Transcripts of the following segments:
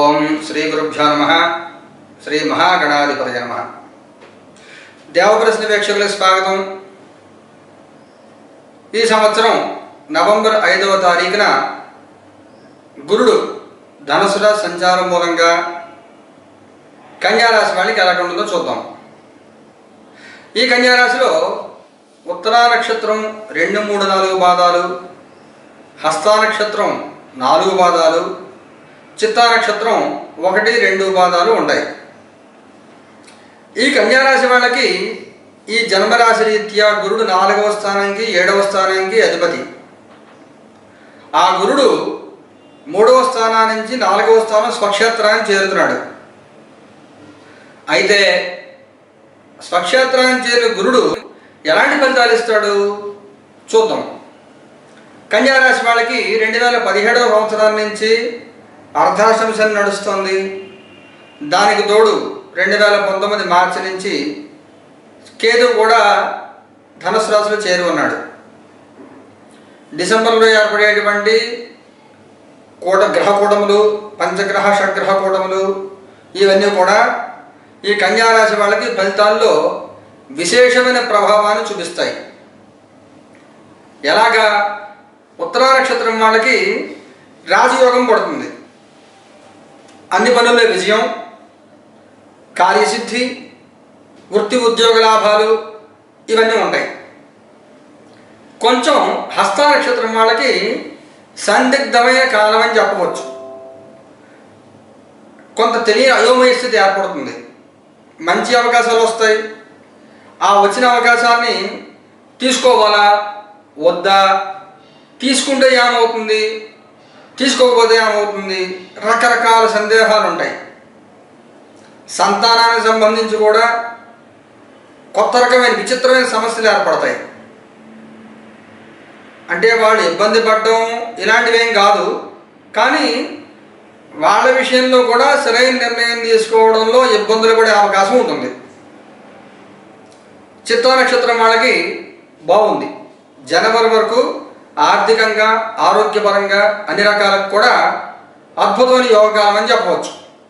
ఓం శ్రీ గురుభ్యో నమ శ్రీ మహాగణాధిపతి నమ దేవప్రశ్న వీక్షకులకు స్వాగతం ఈ సంవత్సరం నవంబర్ ఐదవ తారీఖున గురుడు ధనుసుర సంచారం మూలంగా కన్యారాశి వాళ్ళకి ఎలా ఉంటుందో చూద్దాం ఈ కన్యారాశిలో ఉత్తరా నక్షత్రం రెండు మూడు నాలుగు పాదాలు హస్తా నక్షత్రం నాలుగు పాదాలు చిత్తా నక్షత్రం ఒకటి రెండు పాదాలు ఉంటాయి ఈ కన్యారాశి వాళ్ళకి ఈ జన్మరాశి రీత్యా గురుడు నాలుగవ స్థానానికి ఏడవ స్థానానికి అధిపతి ఆ గురుడు మూడవ స్థానం నుంచి నాలుగవ స్థానం స్వక్షేత్రానికి చేరుతున్నాడు అయితే స్వక్షేత్రానికి చేరిన గురుడు ఎలాంటి ఫలితాలు ఇస్తాడు చూద్దాం కన్యారాశి వాళ్ళకి రెండు వేల పదిహేడవ సంవత్సరం నుంచి అర్ధాశంశం నడుస్తుంది దానికి తోడు రెండు వేల పంతొమ్మిది మార్చి నుంచి కేతు కూడా ధనుసు రాశిలో చేరి ఉన్నాడు డిసెంబర్లో ఏర్పడేటువంటి కూట గ్రహ కూటములు పంచగ్రహ షడ్గ్రహ కూటములు ఇవన్నీ కూడా ఈ కన్యారాశి వాళ్ళకి ఫలితాల్లో విశేషమైన ప్రభావాన్ని చూపిస్తాయి ఎలాగా ఉత్తరా నక్షత్రం వాళ్ళకి రాజయోగం పడుతుంది అన్ని పనుల్లో విజయం కార్యసిద్ధి వృత్తి ఉద్యోగ లాభాలు ఇవన్నీ ఉంటాయి కొంచెం హస్త నక్షత్రం వాళ్ళకి సందిగ్ధమైన కాలం అని చెప్పవచ్చు కొంత తెలియని అయోమయ స్థితి ఏర్పడుతుంది మంచి అవకాశాలు వస్తాయి ఆ వచ్చిన అవకాశాన్ని తీసుకోవాలా వద్దా తీసుకుంటే ఏమవుతుంది తీసుకోకపోతే ఏమవుతుంది రకరకాల సందేహాలు ఉంటాయి సంతానానికి సంబంధించి కూడా కొత్త రకమైన విచిత్రమైన సమస్యలు ఏర్పడతాయి అంటే వాళ్ళు ఇబ్బంది పడడం ఇలాంటివేం కాదు కానీ వాళ్ళ విషయంలో కూడా సరైన నిర్ణయం తీసుకోవడంలో ఇబ్బందులు పడే అవకాశం ఉంటుంది చిత్తా నక్షత్రం వాళ్ళకి బాగుంది జనవరి వరకు ఆర్థికంగా ఆరోగ్యపరంగా అన్ని రకాలకు కూడా అద్భుతమైన యోగకాలం అని చెప్పవచ్చు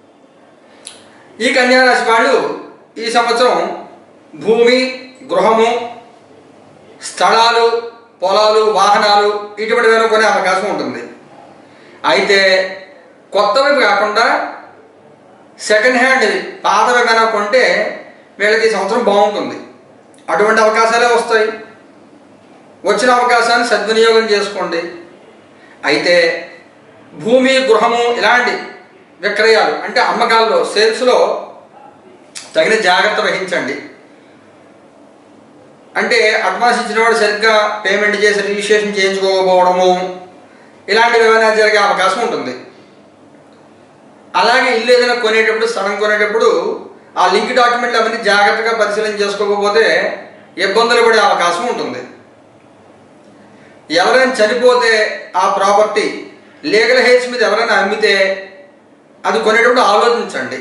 ఈ కన్యారాశి వాళ్ళు ఈ సంవత్సరం భూమి గృహము స్థలాలు పొలాలు వాహనాలు ఇటువంటివన్నీ కొనే అవకాశం ఉంటుంది అయితే కొత్తవి కాకుండా సెకండ్ హ్యాండ్ పాతవి కనుక కొంటే వీళ్ళకి ఈ సంవత్సరం బాగుంటుంది అటువంటి అవకాశాలే వస్తాయి వచ్చిన అవకాశాన్ని సద్వినియోగం చేసుకోండి అయితే భూమి గృహము ఇలాంటి విక్రయాలు అంటే అమ్మకాల్లో సేల్స్లో తగిన జాగ్రత్త వహించండి అంటే అడ్వాన్స్ ఇచ్చిన వాడు సరిగ్గా పేమెంట్ చేసి రిజిస్ట్రేషన్ చేయించుకోకపోవడము ఇలాంటివి ఏమైనా జరిగే అవకాశం ఉంటుంది అలాగే ఇల్లు ఏదైనా కొనేటప్పుడు స్థలం కొనేటప్పుడు ఆ లింక్ డాక్యుమెంట్లు అవన్నీ జాగ్రత్తగా పరిశీలన చేసుకోకపోతే ఇబ్బందులు పడే అవకాశం ఉంటుంది ఎవరైనా చనిపోతే ఆ ప్రాపర్టీ లీగల్ హెయిర్స్ మీద ఎవరైనా అమ్మితే అది కొనేటప్పుడు ఆలోచించండి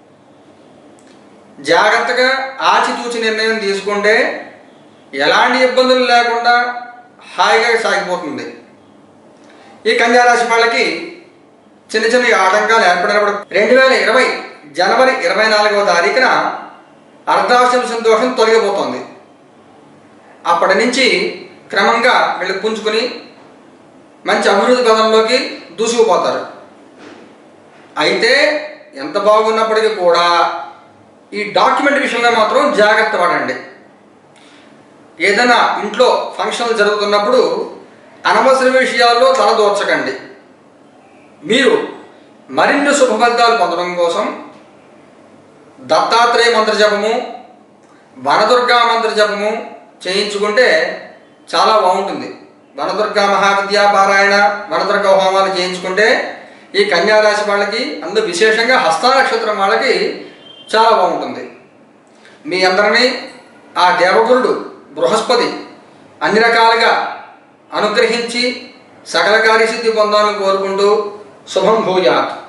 జాగ్రత్తగా ఆచితూచి నిర్ణయం తీసుకుంటే ఎలాంటి ఇబ్బందులు లేకుండా హాయిగా సాగిపోతుంది ఈ కన్యారాశి వాళ్ళకి చిన్న చిన్న ఆటంకాలు ఏర్పడినప్పుడు రెండు వేల ఇరవై జనవరి ఇరవై నాలుగవ తారీఖున అర్ధాశంశం దోషం తొలగిపోతుంది అప్పటి నుంచి క్రమంగా వీళ్ళు పుంజుకుని మంచి అభివృద్ధి పదంలోకి దూసుకుపోతారు అయితే ఎంత బాగున్నప్పటికీ కూడా ఈ డాక్యుమెంట్ విషయంలో మాత్రం జాగ్రత్త పడండి ఏదైనా ఇంట్లో ఫంక్షన్లు జరుగుతున్నప్పుడు అనవసర విషయాల్లో తలదోర్చకండి మీరు మరిన్ని శుభఫలితాలు పొందడం కోసం దత్తాత్రేయ మంత్ర జపము వనదుర్గా మంత్ర జపము చేయించుకుంటే చాలా బాగుంటుంది వనదుర్గా మహావిద్యా పారాయణ వనదుర్గా హోమాలు చేయించుకుంటే ఈ కన్యారాశి వాళ్ళకి అందు విశేషంగా హస్త నక్షత్రం వాళ్ళకి చాలా బాగుంటుంది మీ అందరినీ ఆ దేవగురుడు బృహస్పతి అన్ని రకాలుగా అనుగ్రహించి సకల కార్యసిద్ధి పొందాలని కోరుకుంటూ శుభం భూయాత్